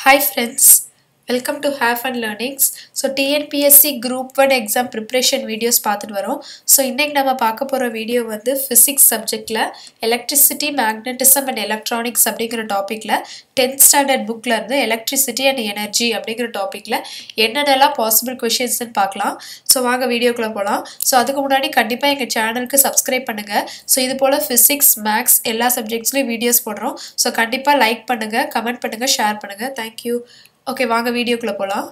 Hi friends, welcome to have and learnings so TNPSC group one exam preparation videos பார்த்துட்டு வரோம் so இன்றைக்கி நம்ம பார்க்க போகிற வீடியோ வந்து ஃபிசிக்ஸ் சப்ஜெக்டில் எலக்ட்ரிசிட்டி மேக்னட்டிசம் அண்ட் எலக்ட்ரானிக்ஸ் அப்படிங்கிற டாப்பிக்கில் டென்த் ஸ்டாண்டர்ட் புக்கில் இருந்து எலக்ட்ரிசிட்டி அண்ட் எனர்ஜி அப்படிங்கிற டாப்பிக்கில் என்னென்னலாம் பாசிபிள் கொஷின்ஸ்னு பார்க்கலாம் ஸோ வாங்க வீடியோக்குள்ளே போகலாம் ஸோ அதுக்கு முன்னாடி கண்டிப்பாக எங்கள் சேனலுக்கு சப்ஸ்கிரைப் பண்ணுங்கள் ஸோ இது போல் ஃபிசிக்ஸ் மேக்ஸ் எல்லா சப்ஜெக்ட்ஸ்லையும் வீடியோஸ் போடுறோம் ஸோ கண்டிப்பாக லைக் பண்ணுங்கள் கமெண்ட் பண்ணுங்கள் ஷேர் பண்ணுங்கள் தேங்க்யூ ஓகே வாங்க வீடியோக்குள்ளே போகலாம்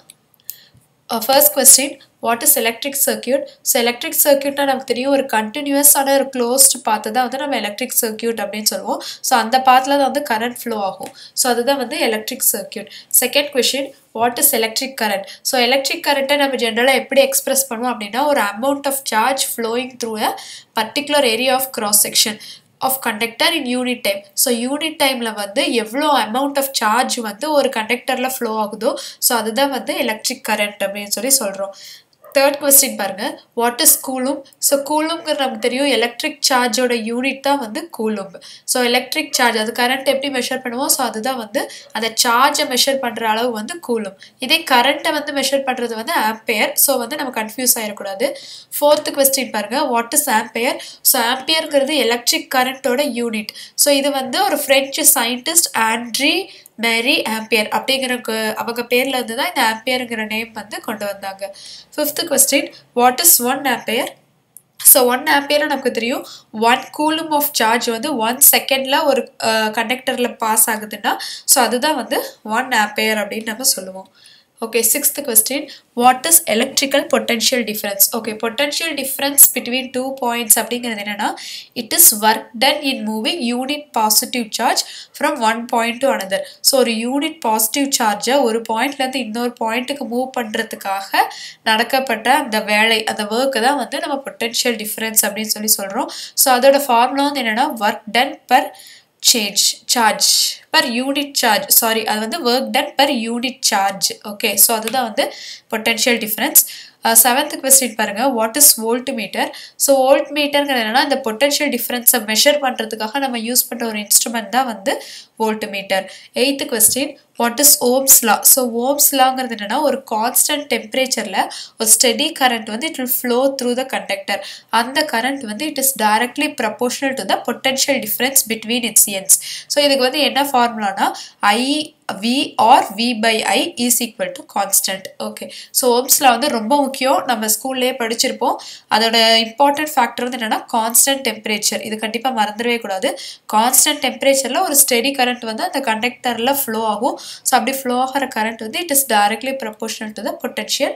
first question what is electric circuit so electric சர்க்கியூட்னா நமக்கு தெரியும் ஒரு கண்டினியூஸான ஒரு க்ளோஸ்ட் பார்த்து தான் வந்து நம்ம எலக்ட்ரிக் சர்க்கியூட் அப்படின்னு சொல்லுவோம் ஸோ அந்த பாத்தில் தான் வந்து கரண்ட் ஃப்ளோ ஆகும் ஸோ அதுதான் வந்து electric circuit second question what is electric current so electric கரண்ட்டை நம்ம ஜென்ரலாக எப்படி எக்ஸ்பிரஸ் பண்ணுவோம் அப்படின்னா ஒரு amount of charge flowing through a particular area of cross section of conductor in unit time so unit டைமில் வந்து எவ்வளோ அமௌண்ட் ஆஃப் சார்ஜ் வந்து ஒரு கண்டக்டரில் ஃப்ளோ ஆகுதோ ஸோ அதுதான் வந்து எலக்ட்ரிக் கரண்ட் அப்படின்னு சொல்லி சொல்கிறோம் தேர்ட் கொஸ்டின் பாருங்கள் வாட் இஸ் கூலும் ஸோ கூலுங்கிற நமக்கு தெரியும் எலக்ட்ரிக் சார்ஜோட யூனிட் தான் வந்து கூலும் ஸோ எலக்ட்ரிக் சார்ஜ் அது கரண்ட் எப்படி மெஷர் பண்ணுவோம் ஸோ அதுதான் வந்து அந்த சார்ஜை மெஷர் பண்ணுற அளவு வந்து கூலும் இதே கரண்ட்டை வந்து மெஷர் பண்ணுறது வந்து ஆம்பையர் ஸோ வந்து நம்ம கன்ஃபியூஸ் ஆகிடக்கூடாது ஃபோர்த்து கொஸ்டின் பாருங்கள் வாட் இஸ் ஆம்பையர் ஸோ ஆம்பியருங்கிறது எலக்ட்ரிக் கரண்ட்டோட யூனிட் ஸோ இது வந்து ஒரு French scientist André Marie Ampère அப்படிங்கிற அவங்க பேர்ல இருந்து தான் இந்த ஆம்பியருங்கிற நேம் வந்து கொண்டு வந்தாங்க fifth question what is one ampere so one ampere நமக்கு தெரியும் ஒன் கூலும் ஆஃப் சார்ஜ் வந்து ஒன் செகண்டில் ஒரு கண்டக்டரில் பாஸ் ஆகுதுன்னா ஸோ அதுதான் வந்து ஒன் ஆம்பியர் அப்படின்னு நம்ம சொல்லுவோம் okay sixth question what is electrical potential difference okay potential difference between two points அப்படிங்கிறது என்னென்னா it is work done in moving unit positive charge from one point to another so ஒரு unit positive சார்ஜை ஒரு பாயிண்ட்லேருந்து இன்னொரு பாயிண்ட்டுக்கு move பண்ணுறதுக்காக நடக்கப்பட்ட அந்த வேலை அந்த ஒர்க்கு தான் வந்து நம்ம பொட்டன்ஷியல் டிஃப்ரென்ஸ் அப்படின்னு சொல்லி சொல்கிறோம் ஸோ அதோட ஃபார்முலா வந்து என்னென்னா work done per change charge per unit charge sorry அது வந்து work done per unit charge okay so அதுதான் வந்து பொட்டென்ஷியல் டிஃப்ரென்ஸ் செவன்த் கொஸ்டின் பாருங்கள் what is voltmeter so volt மீட்டருங்கிறது என்னென்னா இந்த பொட்டென்ஷியல் டிஃப்ரென்ஸை மெஷர் பண்ணுறதுக்காக நம்ம யூஸ் பண்ணுற ஒரு இன்ஸ்ட்ருமெண்ட் தான் வந்து voltmeter eighth question what is ohm's law so ohm's லாங்கிறது என்னென்னா ஒரு கான்ஸ்டன்ட் டெம்பரேச்சரில் ஒரு ஸ்டெடி கரண்ட் வந்து it will flow through the conductor அந்த கரண்ட் வந்து it is directly proportional to the potential difference between its ends so இதுக்கு வந்து என்ன ஃபார்முலானா I V R V by I is equal to constant okay so ஓம்ஸில் வந்து ரொம்ப முக்கியம் நம்ம ஸ்கூல்லேயே படிச்சிருப்போம் அதோட இம்பார்ட்டன்ட் ஃபேக்டர் வந்து என்னென்னா கான்ஸ்டன்ட் டெம்பரேச்சர் இது கண்டிப்பாக மறந்துடவே கூடாது கான்ஸ்டன்ட் டெம்பரேச்சரில் ஒரு ஸ்டெடி கரண்ட் வந்து அந்த கண்டக்டரில் ஃப்ளோ ஆகும் ஸோ அப்படி ஃப்ளோ ஆகிற கரண்ட் வந்து it is directly proportional to the potential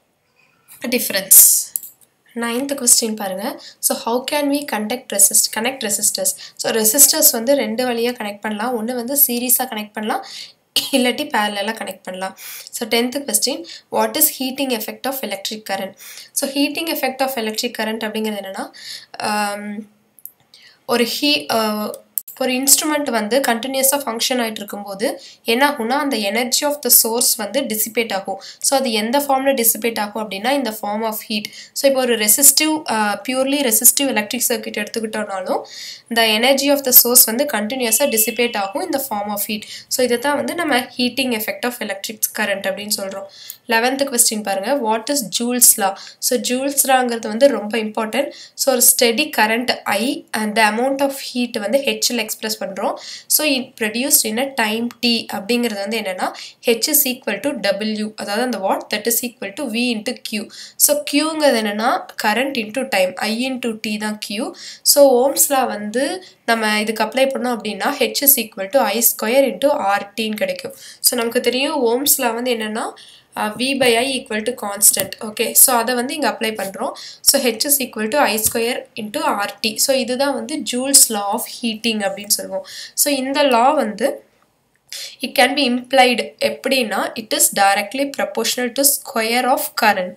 difference ninth question பாருங்கள் so how can we conduct resist connect resistors so resistors வந்து ரெண்டு வழியாக கனெக்ட் பண்ணலாம் ஒன்று வந்து சீரியஸாக கனெக்ட் பண்ணலாம் இல்லாட்டி பேரலாக கனெக்ட் பண்ணலாம் so tenth question what is heating effect of electric current so heating effect of electric current அப்படிங்கிறது என்னென்னா ஒரு ஹீ ஒரு இன்ஸ்ட்ருமெண்ட் வந்து கண்டினியூஸாக ஃபங்க்ஷன் ஆகிட்டு இருக்கும்போது என்ன ஆகும்னா அந்த எனர்ஜி ஆஃப் த சோர்ஸ் வந்து டிசிபேட் ஆகும் ஸோ அது எந்த ஃபார்மில் டிசிபேட் ஆகும் அப்படின்னா இந்த ஃபார்ம் ஆஃப் ஹீட் ஸோ இப்போ ஒரு resistive purely resistive electric circuit எடுத்துக்கிட்டோம்னாலும் இந்த எனர்ஜி ஆஃப் த சோர்ஸ் வந்து கண்டினியூஸாக டிசிபேட் ஆகும் இந்த ஃபார்ம் ஆஃப் ஹீட் ஸோ இதை தான் வந்து நம்ம heating effect of electric current அப்படின்னு சொல்கிறோம் லெவன்த்து கொஸ்டின் பாருங்கள் what is joule's law so joule's லாங்கிறது வந்து ரொம்ப இம்பார்ட்டன்ட் ஸோ ஒரு steady current I and the amount of heat வந்து ஹெச்சில் எக்ஸ்பிரஸ் பண்ணுறோம் so it produced in a time T அப்படிங்கிறது வந்து என்னென்னா H is equal to W அதாவது அந்த what that is equal to V into Q so கியூங்கிறது என்னென்னா கரண்ட் இன்ட்டு டைம் ஐ இன்ட்டு டி தான் கியூ ஸோ ஓம்ஸ்லா வந்து நம்ம இதுக்கு அப்ளை பண்ணோம் அப்படின்னா H is equal to I square into ஆர்டின்னு கிடைக்கும் ஸோ நமக்கு தெரியும் ஓம்ஸ்லா வந்து என்னென்னா V by I equal to constant okay so அதை வந்து இங்கே அப்ளை பண்ணுறோம் so H is equal to I square into R T so இதுதான் வந்து ஜூல்ஸ் லா ஆஃப் ஹீட்டிங் அப்படின்னு சொல்லுவோம் ஸோ இந்த லா வந்து இட் கேன் பி இம்ப்ளைடு எப்படின்னா it is directly proportional to square of current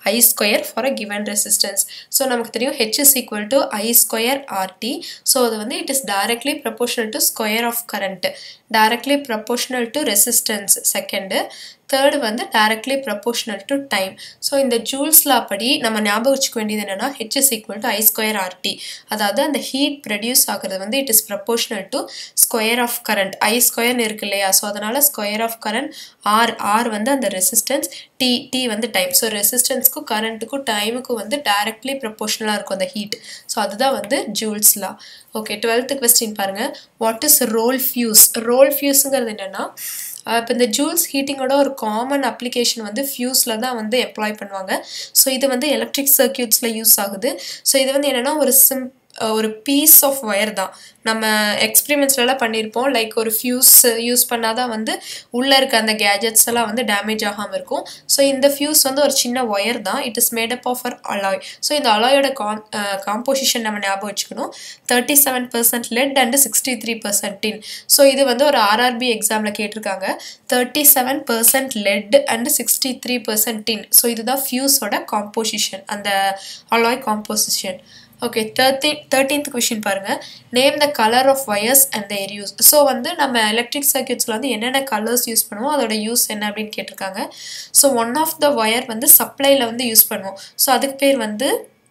I square for a given resistance so நமக்கு தெரியும் H is equal to I square R T so அது வந்து it is directly proportional to square of current directly proportional to resistance second third வந்து directly proportional to time so இந்த joule's law படி நம்ம ஞாபகம் வச்சுக்க வேண்டியது என்னென்னா H is equal to I square R T அதாவது அந்த ஹீட் ப்ரொடியூஸ் ஆகுறது வந்து it is proportional to square of current I ஸ்கொயர்னு இருக்கு இல்லையா ஸோ அதனால் square of current R R வந்து அந்த ரெசிஸ்டன்ஸ் டி டி வந்து டைம் ஸோ ரெசிஸ்டன்ஸ்க்கும் கரண்ட்டுக்கும் டைமுக்கும் வந்து டைரக்ட்லி ப்ரப்போர்ஷனலாக இருக்கும் அந்த ஹீட் ஸோ அதுதான் வந்து joule's law okay twelfth question பாருங்கள் what is role fuse role ஃபியூஸுங்கிறது என்னென்னா இப்போ இந்த ஜூல்ஸ் ஹீட்டிங்கோட ஒரு காமன் அப்ளிகேஷன் வந்து ஃபியூஸில் தான் வந்து எம்ப்ளாய் பண்ணுவாங்க ஸோ இது வந்து எலக்ட்ரிக் சர்க்கியூட்ஸில் யூஸ் ஆகுது ஸோ இது வந்து என்னென்னா ஒரு சிம் ஒரு பீஸ் ஆஃப் ஒயர் தான் நம்ம எக்ஸ்பிரிமெண்ட்ஸ்லாம் பண்ணியிருப்போம் லைக் ஒரு ஃபியூஸ் யூஸ் பண்ணால் தான் வந்து உள்ளே இருக்க அந்த கேஜெட்ஸ் எல்லாம் வந்து டேமேஜ் ஆகாமல் இருக்கும் ஸோ இந்த ஃபியூஸ் வந்து ஒரு சின்ன ஒயர் தான் it is made up of a alloy so இந்த அலாயோட காம் காம்போசிஷன் நம்ம ஞாபகம் வச்சுக்கணும் thirty seven percent lead and sixty three percent tin so இது வந்து ஒரு ஆர்ஆர்பி எக்ஸாமில் கேட்டிருக்காங்க thirty seven percent lead and sixty three percent tin so இதுதான் ஃபியூஸோட காம்போசிஷன் அந்த alloy composition okay thirty thirteenth question பாருங்கள் name the colour of wires and their use so வந்து நம்ம எலக்ட்ரிக் சர்க்கியூட்ஸில் வந்து என்னென்ன கலர்ஸ் யூஸ் பண்ணுவோம் அதோட யூஸ் என்ன அப்படின்னு கேட்டிருக்காங்க so one of the wire வந்து சப்ளையில் வந்து யூஸ் பண்ணுவோம் ஸோ அதுக்கு பேர் வந்து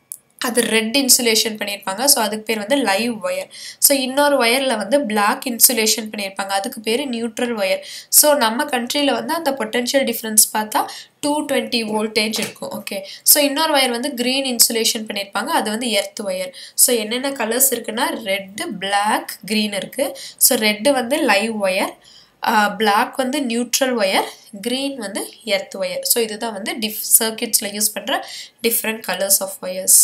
அது ரெட் இன்சுலேஷன் பண்ணியிருப்பாங்க ஸோ அதுக்கு பேர் வந்து லைவ் ஒயர் ஸோ இன்னொரு ஒயரில் வந்து பிளாக் இன்சுலேஷன் பண்ணியிருப்பாங்க அதுக்கு பேர் நியூட்ரல் ஒயர் ஸோ நம்ம கண்ட்ரியில் வந்து அந்த பொட்டென்ஷியல் டிஃப்ரென்ஸ் பார்த்தா டூ டுவெண்ட்டி வோல்டேஜ் இருக்கும் ஓகே ஸோ இன்னொரு ஒயர் வந்து க்ரீன் இன்சுலேஷன் பண்ணியிருப்பாங்க அது வந்து எர்த் ஒயர் ஸோ என்னென்ன கலர்ஸ் இருக்குன்னா ரெட்டு பிளாக் க்ரீன் இருக்குது ஸோ ரெட்டு வந்து லைவ் ஒயர் பிளாக் வந்து நியூட்ரல் ஒயர் க்ரீன் வந்து எர்த் ஒயர் ஸோ இதுதான் வந்து டிஃப் சர்க்கியூட்ஸில் யூஸ் பண்ணுற different colours of wires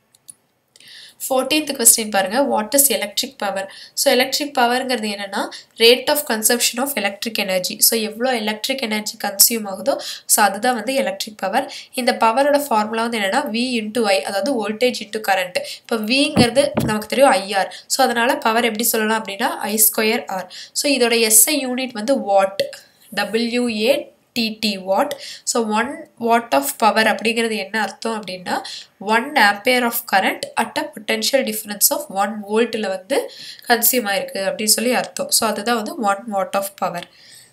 fourteenth question பாருங்கள் what is electric power so electric பவருங்கிறது என்னென்னா rate of consumption of electric energy so எவ்வளோ எலக்ட்ரிக் எனர்ஜி கன்சியூம் ஆகுதோ ஸோ அதுதான் வந்து எலக்ட்ரிக் பவர் இந்த பவரோட ஃபார்முலா வந்து என்னென்னா வி இன்ட்டு ஐ அதாவது வோல்டேஜ் இன்ட்டு கரண்ட் இப்போ விங்கிறது நமக்கு தெரியும் ஐஆர் ஸோ அதனால் பவர் எப்படி சொல்லலாம் அப்படின்னா ஐ ஸ்கொயர் ஆர் ஸோ இதோட எஸ்ஐ யூனிட் வந்து watt W A T T watt so one watt of power அப்படிங்கிறது என்ன அர்த்தம் அப்படின்னா one ampere of current at a potential difference of one வோல்ட்டில் வந்து கன்சியூம் ஆயிருக்கு அப்படின்னு சொல்லி அர்த்தம் ஸோ அதுதான் வந்து one watt of power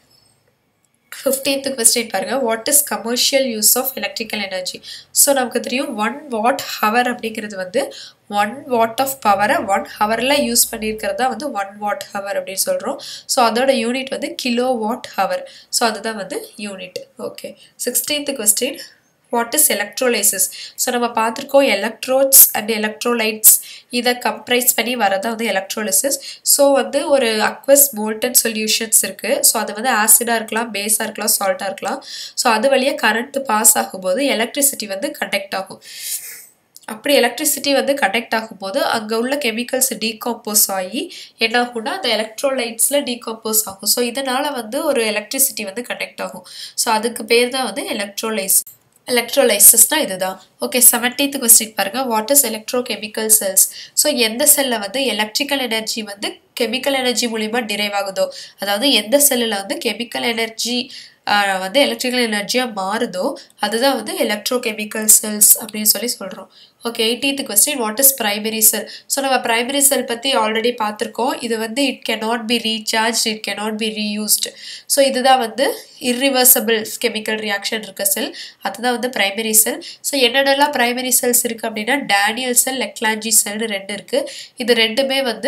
fifteenth question பாருங்கள் what is commercial use of electrical energy so நமக்கு தெரியும் ஒன் வாட் ஹவர் அப்படிங்கிறது வந்து ஒன் வாட் ஆஃப் பவரை ஒன் ஹவரில் யூஸ் பண்ணியிருக்கிறது தான் வந்து ஒன் வாட் ஹவர் அப்படின்னு சொல்கிறோம் ஸோ அதோட யூனிட் வந்து கிலோ வாட் ஹவர் ஸோ அதுதான் வந்து unit okay sixteenth question what is electrolysis so நம்ம பார்த்துருக்கோம் எலக்ட்ரோட்ஸ் அண்ட் எலக்ட்ரோலைட்ஸ் இதை கம்ப்ரைஸ் பண்ணி வரதான் வந்து எலக்ட்ரோலிசிஸ் ஸோ வந்து ஒரு அக்வஸ் மோல்டன் சொல்யூஷன்ஸ் இருக்குது ஸோ அது வந்து ஆசிடாக இருக்கலாம் பேஸாக இருக்கலாம் சால்ட்டாக இருக்கலாம் ஸோ அது வழியாக கரண்ட் பாஸ் ஆகும்போது எலக்ட்ரிசிட்டி வந்து கண்டக்ட் ஆகும் அப்படி எலக்ட்ரிசிட்டி வந்து கனெக்ட் ஆகும்போது அங்கே உள்ள கெமிக்கல்ஸ் டீகாம்போஸ் ஆகி என்ன ஆகும்னா அந்த எலக்ட்ரோலைட்ஸில் டீகாம்போஸ் ஆகும் ஸோ இதனால் வந்து ஒரு எலக்ட்ரிசிட்டி வந்து கனெக்ட் ஆகும் ஸோ அதுக்கு பேர் தான் வந்து எலக்ட்ரோலைஸ் எலக்ட்ரோலைசஸ்னால் இதுதான் ஓகே செவன்டீன்த் கொஸ்டின் பாருங்கள் what is electrochemical cells so எந்த செல்லில் வந்து எலக்ட்ரிக்கல் எனர்ஜி வந்து கெமிக்கல் எனர்ஜி மூலிமா டிரைவ் ஆகுதோ அதாவது எந்த செல்லில் வந்து கெமிக்கல் எனர்ஜி வந்து எலக்ட்ரிக்கல் எனர்ஜியாக மாறுதோ அதுதான் வந்து எலக்ட்ரோ கெமிக்கல் செல்ஸ் அப்படின்னு சொல்லி சொல்கிறோம் okay eighteenth question what is primary cell so நம்ம ப்ரைமரி செல் பற்றி ஆல்ரெடி பார்த்துருக்கோம் இது வந்து it cannot be recharge it cannot be reused so இதுதான் வந்து இர்ரிவர்சபிள் கெமிக்கல் ரியாக்ஷன் இருக்க செல் அதுதான் வந்து ப்ரைமரி செல் ஸோ என்னென்னலாம் ப்ரைமரி செல்ஸ் இருக்குது அப்படின்னா டேனியல் செல் லெக்லாஞ்சி செல்னு ரெண்டு இருக்குது இது ரெண்டுமே வந்து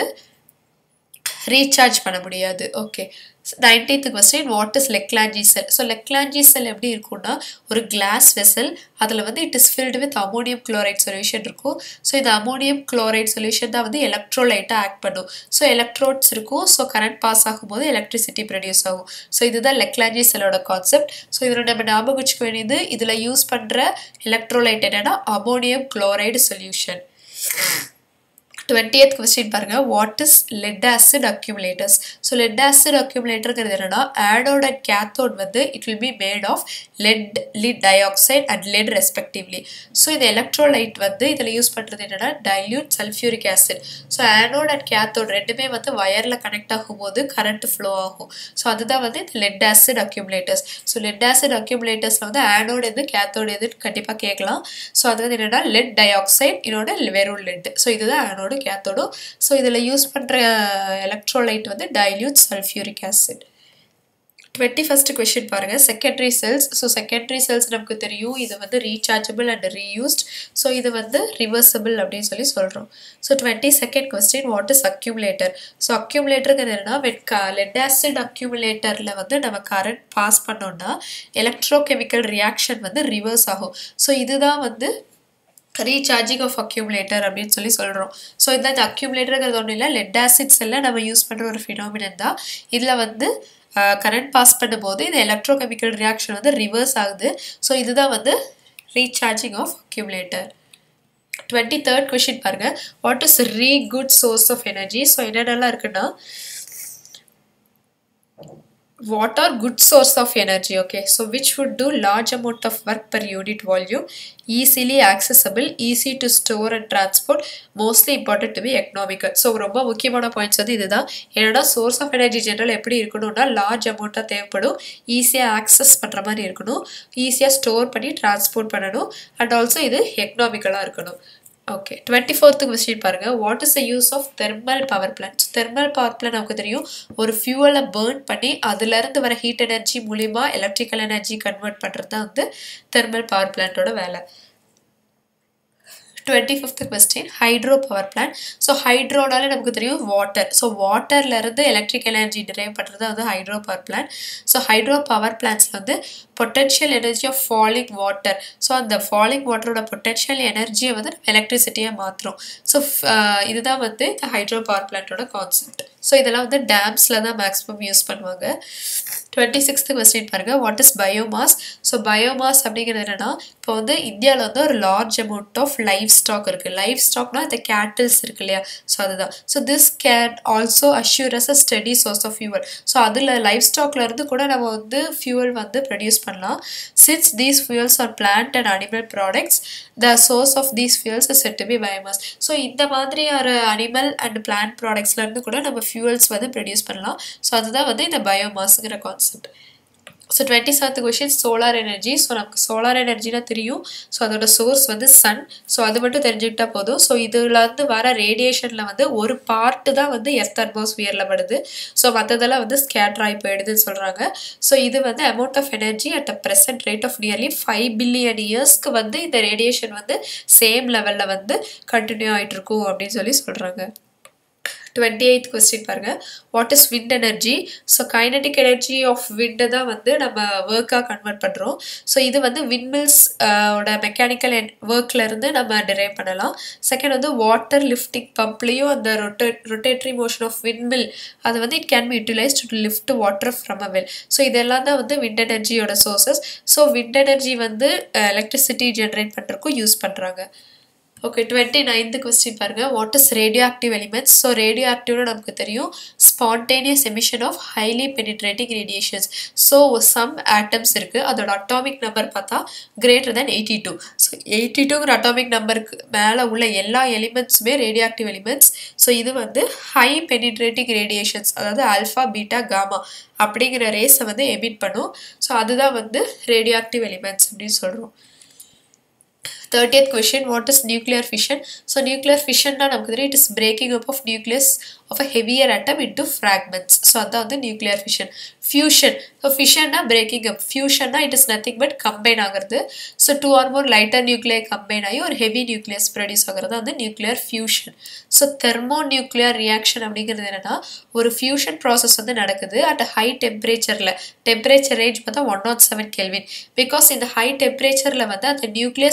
ரீசார்ஜ் பண்ண முடியாது okay nineteenth question what is Leclanche cell so Leclanche cell எப்படி இருக்கும்னா ஒரு கிளாஸ் வெசல் அதில் வந்து it is filled with ammonium chloride solution இருக்கும் ஸோ இந்த அமோனியம் குளோரைட் சொல்யூஷன் தான் வந்து எலக்ட்ரோலைட்டாக ஆக்ட் பண்ணும் ஸோ எலக்ட்ரோட்ஸ் இருக்கும் ஸோ கரண்ட் பாஸ் ஆகும்போது எலக்ட்ரிசிட்டி ப்ரொடியூஸ் ஆகும் ஸோ இதுதான் லெக்லாஞ்சி செல்லோட கான்செப்ட் ஸோ இதில் நம்ம ஞாபகம் வச்சுக்க வேண்டியது இதில் யூஸ் பண்ணுற எலக்ட்ரோலைட் என்னென்னா ammonium chloride solution twenty eighth question பாருங்க what is lead acid accumulators so lead acid அக்யூமுலேட்டருங்கிறது என்னன்னா ஆனோட் அண்ட் கேத்தோட் வந்து it will be made of lead lead dioxide and lead respectively so இந்த electrolyte வந்து இதில் use பண்ணுறது என்னன்னா dilute sulphuric acid so anode and cathode ரெண்டுமே வந்து வயரில் கனெக்ட் ஆகும்போது கரண்ட் ஃப்ளோ ஆகும் ஸோ அதுதான் வந்து இந்த lead acid accumulators so lead acid அக்யூமுலேட்டர்ஸில் வந்து ஆனோட் எது கேத்தோட் எதுன்னு கண்டிப்பாக கேட்கலாம் ஸோ அது வந்து என்னன்னா லெட் டயோக்சைட் இன்னொன்று வெறும் லெட் ஸோ இதுதான் ஆனோடு கேத்தோடும் ஸோ இதில் யூஸ் பண்ணுற எலக்ட்ரோலைட் வந்து dilute sulphuric acid twenty first question பாருங்கள் secondary cells so secondary cells நமக்கு தெரியும் இது வந்து ரீசார்ஜபிள் அண்ட் ரீயூஸ்ட் ஸோ இது வந்து ரிவர்சபிள் அப்படின்னு சொல்லி சொல்கிறோம் so twenty second question what is accumulator so அக்யூமுலேட்டருங்கிறது என்னன்னா வெட் க லெட் ஆசிட் அக்யூமுலேட்டரில் வந்து நம்ம கரண்ட் பாஸ் பண்ணோம்னா எலக்ட்ரோகெமிக்கல் ரியாக்ஷன் வந்து ரிவர்ஸ் ஆகும் ஸோ இதுதான் வந்து ரீசார்ஜிங் ஆஃப் அக்யூமுலேட்டர் அப்படின்னு சொல்லி சொல்கிறோம் ஸோ இந்த இந்த அக்யூமுலேட்டருங்கிறது ஒன்றும் இல்லை லெட் ஆசிட்ஸ் எல்லாம் நம்ம யூஸ் பண்ணுற ஒரு ஃபினாமினன் தான் இதில் வந்து கரண்ட் பாஸ் பண்ணும்போது இந்த எலக்ட்ரோகெமிக்கல் ரியாக்ஷன் வந்து ரிவர்ஸ் ஆகுது ஸோ இதுதான் வந்து recharging of accumulator twenty third question பாருங்கள் வாட் இஸ் ரீ good source of energy so என்னென்னலாம் இருக்குன்னா what are good source of energy okay so which would do large amount of work per unit volume easily accessible easy to store and transport mostly important to be economical so ரொம்ப முக்கியமான points வந்து இதுதான் என்னன்னா source of energy general எப்படி இருக்கணும்னா large அமௌண்ட்டாக தேவைப்படும் ஈஸியாக ஆக்சஸ் பண்ணுற மாதிரி இருக்கணும் ஈஸியாக ஸ்டோர் பண்ணி டிரான்ஸ்போர்ட் பண்ணணும் அண்ட் ஆல்சோ இது எக்கனாமிக்கலாக இருக்கணும் ஓகே டுவெண்ட்டி ஃபோர்த்து கொஸ்டின் பாருங்கள் what is the use of thermal power plant thermal power plan நமக்கு தெரியும் ஒரு ஃபியூவலை பேர்ன் பண்ணி அதுலேருந்து வர ஹீட் எனர்ஜி மூலிமா எலக்ட்ரிக்கல் எனர்ஜி கன்வெர்ட் பண்ணுறது தான் வந்து தெர்மல் பவர் பிளான்ட்டோட வேலை twenty fifth question hydro power plant so ஹைட்ரோனாலே நமக்கு தெரியும் வாட்டர் ஸோ வாட்டர்லேருந்து எலக்ட்ரிக் எனர்ஜி டிரைவ் பண்ணுறது வந்து hydro power plant so hydro power பிளான்ட்ஸில் வந்து potential energy of falling water so அந்த ஃபாலிங் வாட்டரோட பொட்டென்ஷியல் எனர்ஜியை வந்து எலக்ட்ரிசிட்டியாக மாற்றுறோம் ஸோ இதுதான் வந்து இந்த ஹைட்ரோ பவர் பிளான்ட்டோட கான்செப்ட் ஸோ இதெல்லாம் வந்து டேம்ஸில் தான் மேக்ஸிமம் யூஸ் பண்ணுவாங்க டுவெண்ட்டி சிக்ஸ்த்து கொஸ்டின் பாருங்கள் what is biomass so biomass அப்படிங்கிறது என்னென்னா இப்போ வந்து இந்தியாவில் வந்து ஒரு large amount of life stock இருக்குது லைஃப் ஸ்டாக்னா இந்த கேட்டில்ஸ் இருக்கு இல்லையா ஸோ அதுதான் so this can also assure as a steady source of fuel so அதில் லைஃப் ஸ்டாக்லேருந்து கூட நம்ம வந்து ஃபியூவல் வந்து ப்ரொடியூஸ் பண்ணலாம் since these fuels are plant and animal products the source of these fuels is said to be biomass so இந்த மாதிரி ஒரு அனிமல் அண்ட் பிளான்ட் ப்ராடக்ட்ஸ்லேருந்து கூட நம்ம ஃபியூவல்ஸ் வந்து ப்ரொடியூஸ் பண்ணலாம் ஸோ அதுதான் வந்து இந்த பயோமாஸுங்கிற concept so twenty seventh question solar energy so நமக்கு சோலார் எனர்ஜினா தெரியும் ஸோ அதோட சோர்ஸ் வந்து சன் ஸோ அது மட்டும் தெரிஞ்சுக்கிட்டா போதும் ஸோ இதுலேருந்து வர ரேடியேஷனில் வந்து ஒரு பார்ட்டு தான் வந்து எர்த் அட்மாஸ்பியரில் படுது ஸோ மற்றதெல்லாம் வந்து ஸ்கேட்ரு ஆகி போயிடுதுன்னு சொல்கிறாங்க ஸோ இது வந்து amount of energy at a present rate of nearly five billion இயர்ஸ்க்கு வந்து இந்த ரேடியேஷன் வந்து சேம் லெவலில் வந்து கண்டினியூ ஆகிட்டு இருக்கும் அப்படின்னு சொல்லி சொல்கிறாங்க டுவெண்ட்டி எயித் கொஸ்டின் பாருங்கள் what is wind energy so kinetic energy of விண்டை தான் வந்து நம்ம ஒர்க்காக கன்வெர்ட் பண்ணுறோம் ஸோ இது வந்து விண்மில்ஸ் ஓட மெக்கானிக்கல் ஒர்க்லேருந்து நம்ம டிரைவ் பண்ணலாம் செகண்ட் வந்து வாட்டர் லிஃப்டிங் பம்ப்லேயும் அந்த ரொட்டே ரொட்டேட்ரி மோஷன் ஆஃப் விண்மில் அது வந்து it can be utilise to lift water from a well so இதெல்லாம் தான் வந்து விண்ட் எனர்ஜியோட சோர்சஸ் ஸோ விண்ட் எனர்ஜி வந்து எலக்ட்ரிசிட்டி ஜென்ரேட் பண்ணுறதுக்கும் யூஸ் பண்ணுறாங்க ஓகே டுவெண்ட்டி நைன்த்து கொஸ்டின் பாருங்கள் what is radio active elements so radio ஆக்டிவ்னு நமக்கு தெரியும் spontaneous emission of highly penetrating radiations so some atoms இருக்குது அதோட அட்டாமிக் நம்பர் பார்த்தா greater then eighty two so eighty டூங்கிற அட்டாமிக் நம்பருக்கு மேலே உள்ள எல்லா எலிமெண்ட்ஸுமே ரேடியோ ஆக்டிவ் எலிமெண்ட்ஸ் ஸோ இது வந்து ஹை பெனிட்ரேட்டிங் ரேடியேஷன்ஸ் அதாவது ஆல்ஃபா பீட்டா காமா அப்படிங்கிற ரேஸை வந்து எமிட் பண்ணும் ஸோ அதுதான் வந்து ரேடியோ ஆக்டிவ் எலிமெண்ட்ஸ் அப்படின்னு சொல்கிறோம் thirtieth question what is nuclear fission so nuclear ஃபிஷன்னா நமக்கு தெரியும் it is breaking up of nucleus of a heavier atom into fragments so அதான் வந்து நியூக்ளியர் ஃபிஷன் ஃபியூஷன் ஸோ ஃபிஷன்னா பிரேக்கிங் அப் ஃபியூஷன்னா it is nothing but combine ஆகிறது so two or more lighter nuclear combine ஆகி ஒரு heavy nucleus produce ஆகிறது வந்து nuclear fusion so thermo nuclear reaction அப்படிங்கிறது என்னென்னா ஒரு ஃபியூஷன் ப்ராசஸ் வந்து நடக்குது அட் ஹை டெம்பரேச்சரில் டெம்பரேச்சர் ரேஞ்ச் பார்த்தா one not seven kelvin because இந்த ஹை டெம்பரேச்சரில் வந்து அந்த நியூக்ளியஸ் அப்போ தான்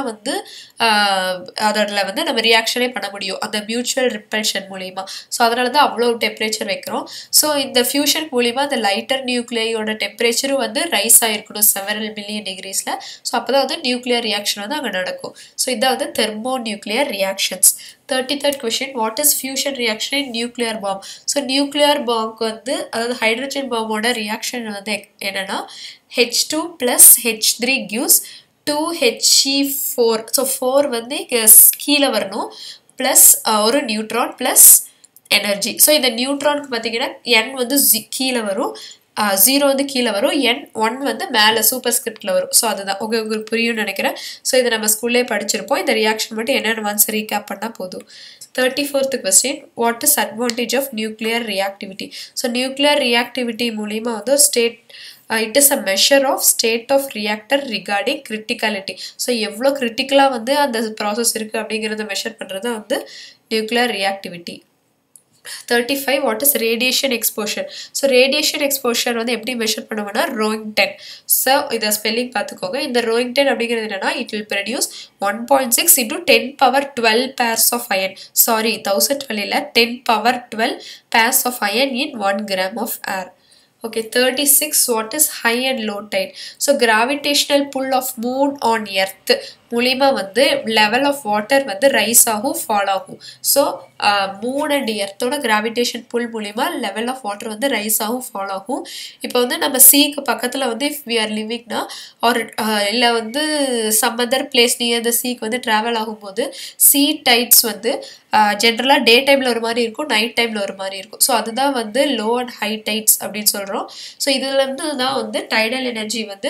தான் வந்து அதில் வந்து நம்ம ரியாக்ஷனே பண்ண முடியும் அந்த மியூச்சுவல் ரிப்பல்ஷன் மூலிமா ஸோ அதனால தான் அவ்வளோ டெம்பரேச்சர் வைக்கிறோம் ஸோ இந்த ஃபியூஷன் மூலிமா அந்த லைட்டர் நியூக்ளியோட டெம்பரேச்சரும் வந்து ரைஸ் ஆகிருக்கணும் செவரல் மில்லியன் டிகிரிஸில் ஸோ அப்போ தான் வந்து நியூக்ளியர் ரியாக்ஷன் வந்து அங்கே நடக்கும் ஸோ இதான் வந்து thermo nuclear reactions thirty third question what is fusion reaction in nuclear bomb so nuclear பாம்க்கு வந்து அதாவது ஹைட்ரஜன் பாம்போட ரியாக்ஷன் வந்து என்னென்னா H two plus H three gives two H E four so four வந்து கீழே வரணும் ப்ளஸ் ஒரு நியூட்ரான் ப்ளஸ் எனர்ஜி ஸோ இந்த நியூட்ரானுக்கு பார்த்தீங்கன்னா என் வந்து ஜி கீழே வரும் ஜீரோ வந்து கீழே வரும் என் ஒன் வந்து மேலே சூப்பர் ஸ்கிரிப்டில் வரும் ஸோ அதுதான் உங்க உங்களுக்கு புரியும்னு நினைக்கிறேன் ஸோ இதை நம்ம ஸ்கூல்லே படிச்சிருப்போம் இந்த ரியாக்ஷன் மட்டும் என்னென்னு ஒன்ஸ் ரீகேப் பண்ணால் போதும் thirty fourth question what is advantage of nuclear reactivity so nuclear reactivity மூலிமா வந்து ஒரு state it is a measure of state of reactor regarding criticality so எவ்வளோ கிரிட்டிக்கலாக வந்து அந்த ப்ராசஸ் இருக்குது அப்படிங்கிறத மெஷர் பண்ணுறது வந்து nuclear reactivity thirty five what is radiation exposure so radiation exposure வந்து எப்படி மெஷர் பண்ணுவோம்னா ரோயிங் டென் ஸோ இதை ஸ்பெல்லிங் பார்த்துக்கோங்க இந்த ரோயிங் டென் அப்படிங்கிறது என்னன்னா it will produce one point six into ten power twelve pairs of ion sorry thousand twelve இல்லை ten power twelve pairs of ion in one gram of air okay 36 what is high and low tide so gravitational pull of moon on earth மூலிமா வந்து level of water வந்து rise ஆகும் fall ஆகும் so moon and எர்த்தோட gravitation pull மூலிமா level of water வந்து rise ஆகும் fall ஆகும் இப்போ வந்து நம்ம சீக்கு பக்கத்தில் வந்து இஃப் வி ஆர் லிவிங்னா ஆர் இல்லை வந்து some other place near the சீக்கு வந்து ட்ராவல் ஆகும்போது சீ டைட்ஸ் வந்து ஜென்ரலாக டே டைமில் ஒரு மாதிரி இருக்கும் நைட் டைமில் ஒரு மாதிரி இருக்கும் ஸோ அதுதான் வந்து லோ அண்ட் ஹை டைட்ஸ் அப்படின்னு சொல்கிறோம் ஸோ இதுலேருந்து தான் வந்து டைடல் எனர்ஜி வந்து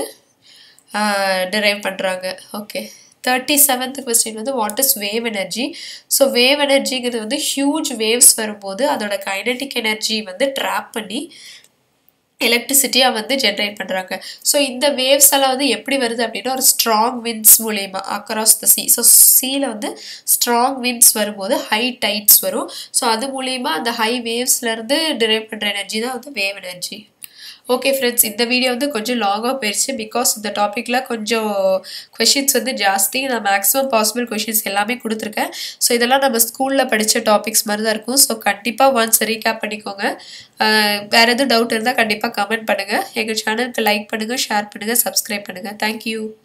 டிரைவ் பண்ணுறாங்க ஓகே தேர்ட்டி செவன்த் கொஸ்டின் வந்து what is wave energy so wave எனர்ஜிங்கிறது வந்து ஹியூஜ் வேவ்ஸ் வரும்போது அதோட கைனட்டிக் எனர்ஜி வந்து ட்ராப் பண்ணி எலக்ட்ரிசிட்டியாக வந்து ஜென்ரேட் பண்ணுறாங்க ஸோ இந்த வேவ்ஸ் எல்லாம் வந்து எப்படி வருது அப்படின்னா ஒரு ஸ்ட்ராங் விண்ட்ஸ் மூலயமா அக்ராஸ் த சீ ஸோ சீல வந்து ஸ்ட்ராங் விண்ட்ஸ் வரும்போது ஹை டைட்ஸ் வரும் ஸோ அது மூலயமா அந்த ஹை வேவ்ஸ்லேருந்து டிரைவ் பண்ணுற எனர்ஜி தான் வந்து வேவ் எனர்ஜி ஓகே ஃப்ரெண்ட்ஸ் இந்த வீடியோ வந்து கொஞ்சம் லாங்காக போயிடுச்சு பிகாஸ் இந்த டாப்பிக்கில் கொஞ்சம் கொஷின்ஸ் வந்து ஜாஸ்தி நான் மேக்ஸிமம் பாசிபிள் கொஷின்ஸ் எல்லாமே கொடுத்துருக்கேன் ஸோ இதெல்லாம் நம்ம ஸ்கூலில் படித்த டாபிக்ஸ் மாதிரி தான் இருக்கும் ஸோ கண்டிப்பாக ஒன்ஸ் ரீகேப் பண்ணிக்கோங்க வேறு எதுவும் டவுட் இருந்தால் கண்டிப்பாக கமெண்ட் பண்ணுங்கள் எங்கள் சேனலுக்கு லைக் பண்ணுங்கள் ஷேர் பண்ணுங்கள் சப்ஸ்கிரைப் பண்ணுங்கள் தேங்க்யூ